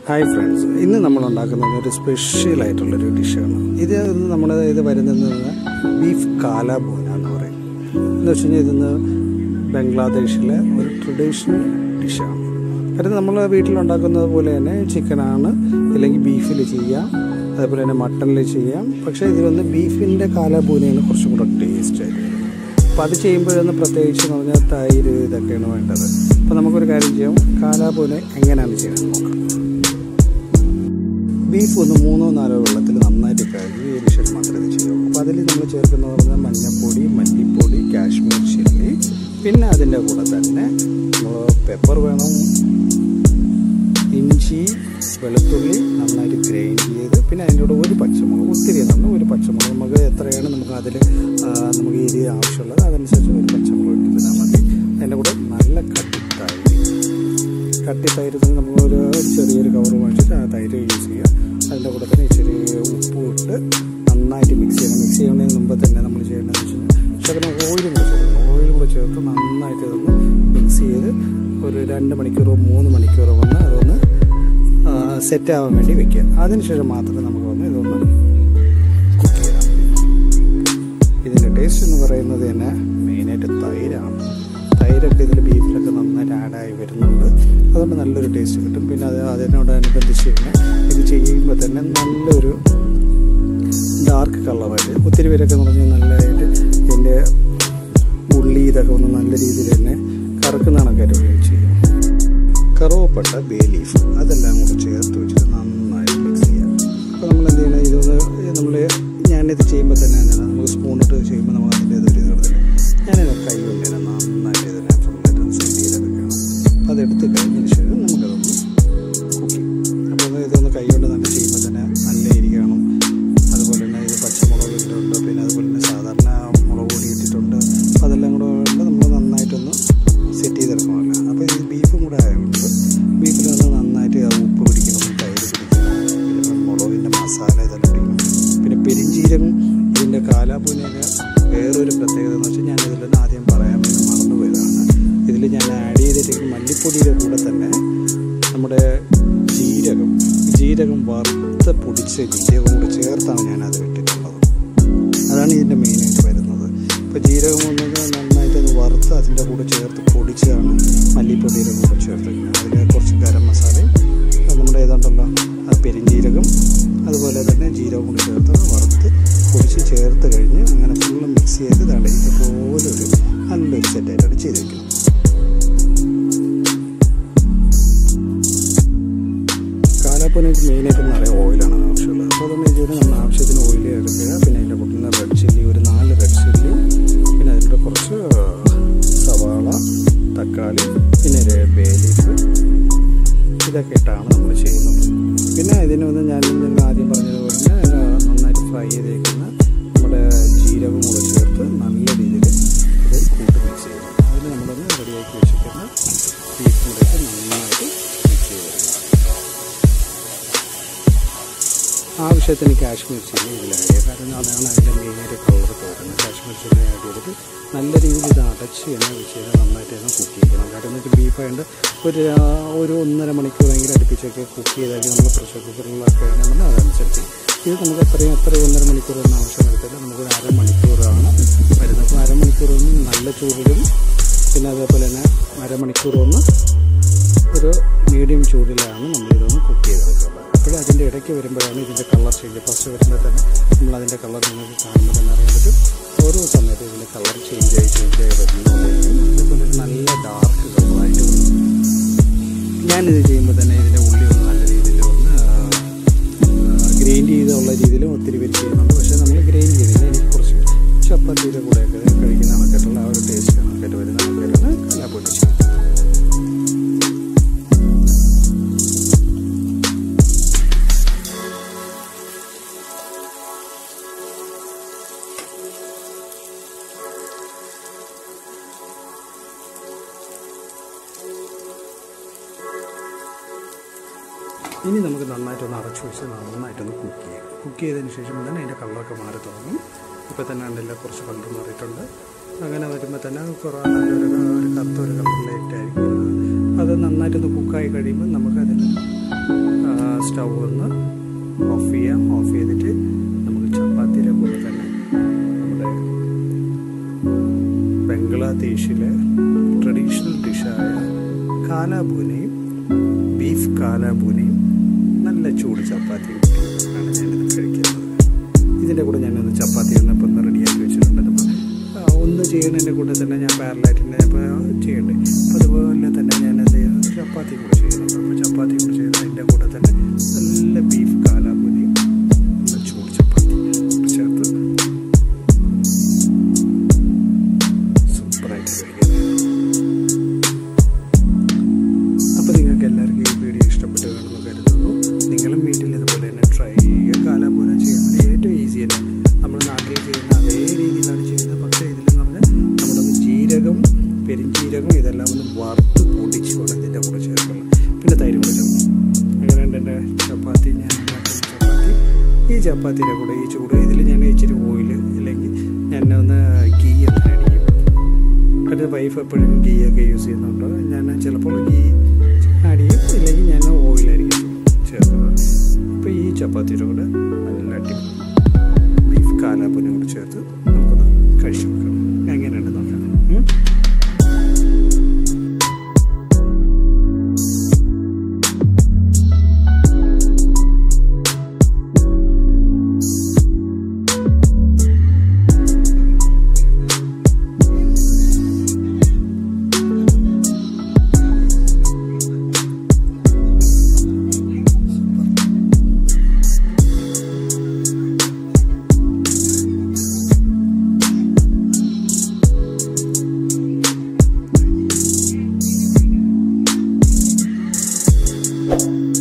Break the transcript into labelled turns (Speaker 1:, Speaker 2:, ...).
Speaker 1: Hi friends ഇന്ന് നമ്മൾ ഉണ്ടാക്കുന്നത് ഒരു സ്പെഷ്യൽ ആയിട്ടുള്ളൊരു ഡിഷാണ് ഇത് നമ്മുടെ ഇത് വരുന്നത് ബീഫ് കാലാബൂന എന്ന് പറയും എന്ന് വെച്ച് കഴിഞ്ഞാൽ ഇതിന്ന് ബംഗ്ലാദേശിലെ ഒരു ട്രഡീഷണൽ ഡിഷാണ് കാരണം നമ്മൾ വീട്ടിലുണ്ടാക്കുന്നത് പോലെ തന്നെ ചിക്കനാണ് അല്ലെങ്കിൽ ബീഫിൽ ചെയ്യാം അതേപോലെ തന്നെ മട്ടണിൽ ചെയ്യാം പക്ഷേ ഇതിലൊന്ന് ബീഫിൻ്റെ കാലാബൂനയാണ് കുറച്ചും കൂടെ ടേസ്റ്റ് ആയിട്ട് അപ്പോൾ അത് ചെയ്യുമ്പോഴൊന്ന് പ്രത്യേകിച്ച് എന്ന് പറഞ്ഞാൽ തൈര് ഇതൊക്കെയാണ് വേണ്ടത് അപ്പോൾ നമുക്കൊരു കാര്യം ചെയ്യാം കാലാബൂന എങ്ങനെയാണ് ചെയ്യുന്നത് നോക്കാം ബീഫ് ഒന്ന് മൂന്നോ നാലോ വെള്ളത്തിൽ നന്നായിട്ട് കഴുകി ഒരു ശരി മാത്രമേ ഇത് ചെയ്യൂ അപ്പോൾ അതിൽ നമ്മൾ ചേർക്കുന്ന പറഞ്ഞാൽ മഞ്ഞൾപ്പൊടി മല്ലിപ്പൊടി കാശ്മീർ ചില്ലി പിന്നെ അതിൻ്റെ കൂടെ തന്നെ നമ്മൾ പെപ്പർ വേണം ഇഞ്ചി വെളുത്തുള്ളി നന്നായിട്ട് ഗ്രൈൻഡ് ചെയ്ത് പിന്നെ അതിൻ്റെ കൂടെ ഒരു പച്ചമുളക് ഒത്തിരി നമ്മൾ ഒരു പച്ചമുളക് നമുക്ക് എത്രയാണ് നമുക്ക് അതിൽ നമുക്ക് എരി ആവശ്യമുള്ളത് അതനുസരിച്ച് ഒരു പച്ചമുളക് ഇട്ടിരുന്നാൽ മതി അതിൻ്റെ കൂടെ നല്ല കട്ടിത്തായി കട്ടി തൈര് തന്നെ നമ്മളൊരു ചെറിയൊരു കവർ വാങ്ങിച്ചിട്ട് ആ തൈര് യൂസ് ചെയ്യുക അതിൻ്റെ കൂടെ തന്നെ ഇച്ചിരി ഉപ്പ് ഇട്ട് നന്നായിട്ട് മിക്സ് ചെയ്യണം മിക്സ് ചെയ്യുന്നതിന് മുമ്പ് തന്നെ നമ്മൾ ചെയ്യേണ്ടതെന്ന് വെച്ച് കഴിഞ്ഞാൽ ശകലം ഓയിലും കൂടെ ചേർക്കണം ഓയിൽ കൂടെ ചേർത്ത് നന്നായിട്ട് ഇതൊന്ന് മിക്സ് ചെയ്ത് ഒരു രണ്ട് മണിക്കൂറോ മൂന്ന് മണിക്കൂറോ വന്ന് അതൊന്ന് സെറ്റ് ആവാൻ വേണ്ടി വെക്കുക അതിനുശേഷം മാത്രമേ നമുക്ക് വന്ന് ഇതൊന്ന് കുക്ക് ചെയ്താൽ മതി ഇതിൻ്റെ ടേസ്റ്റ് എന്ന് പറയുന്നത് തന്നെ മെയിനായിട്ട് തൈരാണ് തൈരൊക്കെ ഇതിൽ ബീഫിലൊക്കെ നന്നായിട്ട് ആഡായി വരുന്നുണ്ട് അതുകൊണ്ട് നല്ലൊരു ടേസ്റ്റ് കിട്ടും പിന്നെ അത് അതിനോടനുബന്ധിച്ച് തന്നെ ഇത് ചെയ്യുമ്പോൾ തന്നെ നല്ലൊരു ഡാർക്ക് കളറായിട്ട് ഒത്തിരി പേരൊക്കെ എന്ന് പറഞ്ഞാൽ നല്ലതായിട്ട് ഇതിൻ്റെ ഉള്ളി ഇതൊക്കെ ഒന്ന് നല്ല രീതിയിൽ തന്നെ കറക്കുന്ന കണക്കായിട്ട് ഉപയോഗിച്ച് ചെയ്യും കറുവപ്പട്ട ബേ ലീഫ് അതെല്ലാം കൂടെ ചേർത്ത് വെച്ചിട്ട് നന്നായി മിക്സ് ചെയ്യാം അപ്പോൾ നമ്മൾ എന്ത് ചെയ്യണം ഇതൊന്ന് നമ്മൾ ഞാനിത് ചെയ്യുമ്പോൾ തന്നെ എന്താണ് നമുക്ക് സ്പൂണിട്ട് ചെയ്യുമ്പോൾ നമുക്ക് അതിൻ്റെ ഇതൊരു ഇത് കിടത്തില്ല ഞാനിത് കൈ കൊണ്ട് തന്നെ നന്നായിട്ട് ഇതിനെ ഫുള്ളായിട്ട് സെറ്റ് ചെയ്തെടുക്കണം അപ്പോൾ അതെടുത്ത് കഴിഞ്ഞതിന് ശേഷം നമുക്കതൊന്ന് കുക്ക് ചെയ്യും അപ്പോൾ ഇതൊന്ന് കൈ കൊണ്ട് തന്നെ ചെയ്യുമ്പോൾ തന്നെ നല്ല ഇരിക്കണം അതുപോലെ തന്നെ ഇത് പച്ചമുളക് ഇട്ടിട്ടുണ്ട് പിന്നെ അതുപോലെ തന്നെ സാധാരണ മുളക് പൊടി ഇട്ടിട്ടുണ്ട് അപ്പോൾ അതെല്ലാം കൂടെ കൊണ്ട് നമ്മൾ നന്നായിട്ടൊന്ന് സെറ്റ് ചെയ്തെടുക്കണമല്ലോ അപ്പോൾ ഇത് ബീഫും കൂടെ ആയതുകൊണ്ട് ബീഫിൽ ഒന്ന് നന്നായിട്ട് ആ ഉപ്പ് പിടിക്കണം തൈര് പിടിക്കണം പിന്നെ മുളകിൻ്റെ മസാല ഇതെല്ലാം പിടിക്കണം പിന്നെ പെരിഞ്ചീരകം ഇതിൻ്റെ കാലാപൂനൊക്കെ വേറൊരു പ്രത്യേകത എന്ന് വെച്ചാൽ ഞാൻ ഇതിൽ ആദ്യം പറയാൻ വേണ്ടി മറന്നുപോയതാണ് ഇതിൽ ഞാൻ ആഡ് ചെയ്തിരിക്കുന്ന മല്ലിപ്പൊടിയുടെ കൂടെ തന്നെ നമ്മുടെ ജീരകം ജീരകം വറുത്ത് പൊടിച്ച ജീരകം കൂടെ ചേർത്താണ് ഞാനത് ഇട്ടിട്ടുള്ളത് അതാണ് ഇതിൻ്റെ മെയിനായിട്ട് വരുന്നത് ഇപ്പോൾ ജീരകം ഒന്ന് നന്നായിട്ട് ഒന്ന് വറുത്ത് അതിൻ്റെ കൂടെ ചേർത്ത് പൊടിച്ചാണ് മല്ലിപ്പൊടിയുടെ കൂടെ ചേർത്തിരിക്കുന്നത് അതിൽ കുറച്ച് ഗരം മസാലയും നമ്മുടെ ഏതാണ്ടല്ലോ ആ പെരിഞ്ജീരകം അതുപോലെ തന്നെ ജീരകം കൂടി ചേർത്ത് വറുത്ത് പൊടിച്ച് ചേർത്ത് കഴിഞ്ഞ് അങ്ങനെ ഫുള്ള് മിക്സ് ചെയ്ത് ഇതാണ് ഇതുപോലെ ഒരു നല്ലൊരു സെറ്റായിട്ടാണ് ചെയ്തിരിക്കുന്നത് കാലാപ്പൂനക്ക് മെയിനായിട്ട് നിറയെ ഓയിലാണ് ആവശ്യമുള്ളത് അപ്പോൾ അതുകൊണ്ട് ഇതിന് നമ്മൾ ആവശ്യത്തിന് ഓയിൽ എടുക്കുക പിന്നെ അതിൻ്റെ കൂട്ടുന്ന റെഡ് ചില്ലി ഒരു നാല് റെഡ് ചില്ലി പിന്നെ അതിൻ്റെ കുറച്ച് സവാള തക്കാളി പിന്നെ ഒരു ബേ ലീഫ് ഇതൊക്കെ ഇട്ടാണ് നമ്മൾ ചെയ്യുന്നത് പിന്നെ ഇതിന് ഒന്ന് ഞാൻ നിങ്ങൾ ആദ്യം പറഞ്ഞതുപോലെ തന്നെ നന്നായിട്ട് ഫ്രൈ ചെയ്തേക്കുന്ന നമ്മുടെ ജീരകം കൂടെ ചേർത്ത് നല്ല രീതിയിൽ ഇത് കൂട്ട് മിക്സ് ചെയ്യണം അതിന് നമ്മളൊന്ന് റെഡിയാക്കി വെച്ചിരിക്കുന്ന ബീഫ് കൂടെ നന്നായിട്ട് മിക്സ് ചെയ്ത് ആവശ്യത്തിന് കാശ്മീർ ചില്ലി ഇതിൽ ആഡ് ചെയ്യുക കാരണം അതാണ് അതിൻ്റെ മെയിനായിട്ട് കളർ തോന്നുന്നത് കാശ്മീർ ചില്ലി ആഡ് ചെയ്തിട്ട് നല്ല രീതിയിൽ ഇത് അടച്ച് തന്നെ വെച്ച് കഴിഞ്ഞാൽ നന്നായിട്ട് തന്നെ കുക്ക് ചെയ്യണം കാരണം എന്ന് വെച്ചാൽ ബീഫ് ആയതുകൊണ്ട് ഒരു ഒരു ഒന്നര മണിക്കൂറെങ്കിലും അടുപ്പിച്ചൊക്കെ കുക്ക് ചെയ്താൽ നമ്മൾ പ്രഷർ കുക്കറിലൊക്കെ ആണെന്നുണ്ടെങ്കിൽ അതനുസരിച്ച് ഇത് നമുക്ക് എത്രയും എത്ര ഒന്നര മണിക്കൂറൊന്നും ആവശ്യം എടുത്തില്ല നമുക്കൊരു അരമണിക്കൂറാണ് വരുന്നത് അപ്പോൾ അരമണിക്കൂറൊന്നും നല്ല ചൂടിലും പിന്നെ അതേപോലെ തന്നെ അരമണിക്കൂറൊന്ന് ഒരു മീഡിയം ചൂടിലാണ് നമ്മളിതൊന്ന് കുക്ക് ചെയ്തെടുക്കുന്നത് അപ്പോൾ അതിൻ്റെ ഇടയ്ക്ക് വരുമ്പോഴാണ് ഇതിൻ്റെ കളർ ചേഞ്ച് ഫസ്റ്റ് വരുമ്പോൾ തന്നെ നമ്മൾ അതിൻ്റെ കളർ നിങ്ങൾക്ക് കാണുമ്പോൾ തന്നെ അറിയാൻ പറ്റും ഓരോ സമയത്ത് ഇതിൻ്റെ കളർ ചേഞ്ച് ആയി ചേഞ്ച് ആയി വരുന്നതായിരിക്കും അതേപോലെ ഒരു നല്ല ഡാർക്ക് കളറായിട്ട് വരും ഞാനിത് ചെയ്യുമ്പോൾ തന്നെ ഇതിൻ്റെ ഉള്ളി ഒന്ന് നല്ല രീതിയിൽ ഒന്ന് ഗ്രൈൻഡ് ചെയ്തുള്ള രീതിയിലും ഒത്തിരി പേര് ചെയ്യുന്നുണ്ട് പക്ഷേ നമ്മൾ ഗ്രൈൻഡ് ചെയ്തില്ല എനിക്ക് കുറച്ച് ചപ്പാത്തിയുടെ കൂടെയൊക്കെ കഴിക്കുന്ന കണക്കായിട്ടുള്ള ആ ഒരു ടേസ്റ്റ് കണക്കായിട്ട് വരുന്ന ആൾക്കാരാണ് കലാപ്പൊടി ചെയ്യുന്നത് ഇനി നമുക്ക് നന്നായിട്ടൊന്ന് അടച്ചു വെച്ച് നന്നായിട്ടൊന്ന് കുക്ക് ചെയ്യാം കുക്ക് ചെയ്തതിന് ശേഷം തന്നെ അതിൻ്റെ കളറൊക്കെ മാറി തുടങ്ങും ഇപ്പോൾ തന്നെ ഉണ്ടല്ലോ കുറച്ച് കളർ മാറിയിട്ടുണ്ട് അങ്ങനെ വരുമ്പോൾ തന്നെ കുറേ നല്ലൊരു ഒരു കത്തൊരു കളറിലേറ്റായിരിക്കും വരുന്നത് അത് നന്നായിട്ടൊന്ന് കുക്കായി കഴിയുമ്പോൾ നമുക്കതിൽ സ്റ്റൗ ഒന്ന് ഓഫ് ചെയ്യാം ഓഫ് ചെയ്തിട്ട് നമുക്ക് ചപ്പാത്തിയുടെ കൂടെ തന്നെ നമ്മുടെ ബംഗ്ലാദേശിലെ ട്രഡീഷണൽ ഡിഷായ കാലാബൂനയും ബീഫ് കാലാബൂനയും നല്ല ചൂട് ചപ്പാത്തിയും ആണ് ഞാനിത് കഴിക്കുന്നത് ഇതിൻ്റെ കൂടെ ഞാനൊന്ന് ചപ്പാത്തി ഒന്നിപ്പോൾ ഒന്ന് റെഡിയാക്കി വെച്ചിട്ടുണ്ട് അപ്പോൾ ഒന്ന് ചെയ്യുന്നതിൻ്റെ കൂടെ തന്നെ ഞാൻ പാരലായിട്ട് തന്നെ ഇപ്പോൾ ചെയ്യണ്ടേ അപ്പോൾ അതുപോലെ തന്നെ ഞാനത് ചപ്പാത്തി കൂടെ ചെയ്യുന്നുണ്ട് അപ്പോൾ ചപ്പാത്തി കൂടെ ചെയ്യുന്നതിൻ്റെ കൂടെ തന്നെ നല്ല ബീഫ് കാലാബൂനയും നല്ല ചൂട് ചപ്പാത്തി ചേർത്ത് സൂപ്പറായിട്ട് കഴിക്കുന്നത് അപ്പോൾ നിങ്ങൾക്ക് എല്ലാവർക്കും ഈ വീഡിയോ ഇഷ്ടപ്പെട്ട് കാണുമെന്ന് കരുതുന്നു നിങ്ങളും വീട്ടിൽ ഇതുപോലെ തന്നെ ട്രൈ ചെയ്യുക കാലാപൂര ചെയ്യുന്നത് ഏറ്റവും ഈസി അല്ലേ നമ്മൾ നാട്ടിൽ ചെയ്യുന്ന അതേ രീതിയിലാണ് ചെയ്യുന്നത് പക്ഷേ ഇതിൽ നമ്മൾ നമ്മളൊന്ന് ജീരകം പെരിഞ്ചീരകം ഇതെല്ലാം ഒന്ന് വറുത്ത് പൊടിച്ച് വേണം ഇതിൻ്റെ കൂടെ ചേർക്കണം പിന്നെ തൈര് കൂടെ ചേർക്കണം അങ്ങനെയുണ്ട് എൻ്റെ ചപ്പാത്തി ഞാൻ ഉണ്ടാക്കുന്ന ചപ്പാത്തി ഈ ചപ്പാത്തിയുടെ കൂടെ ഈ ചൂട് ഇതിൽ ഞാൻ ഇച്ചിരി ഓയിൽ അല്ലെങ്കിൽ ഞാൻ ഒന്ന് ഗീ ഒന്ന് ആഡ് ചെയ്യും എൻ്റെ വൈഫ് എപ്പോഴും ഗീ ഒക്കെ യൂസ് ചെയ്യുന്നുണ്ട് ഞാൻ ചിലപ്പോൾ ഗീ ആഡ് ചെയ്യും ഇല്ലെങ്കിൽ ഞാൻ ഓയിലായിരിക്കും ചേർക്കുന്നത് അപ്പോൾ ഈ ചപ്പാത്തിയുടെ കൂടെ നല്ല അടി ബീഫ് കാലാപ്പൂനും കൂടി ചേർത്ത് നമുക്കൊന്ന് കഴിച്ചു നോക്കണം എങ്ങനെയുണ്ട് നോക്കാം ഉം?
Speaker 2: Thank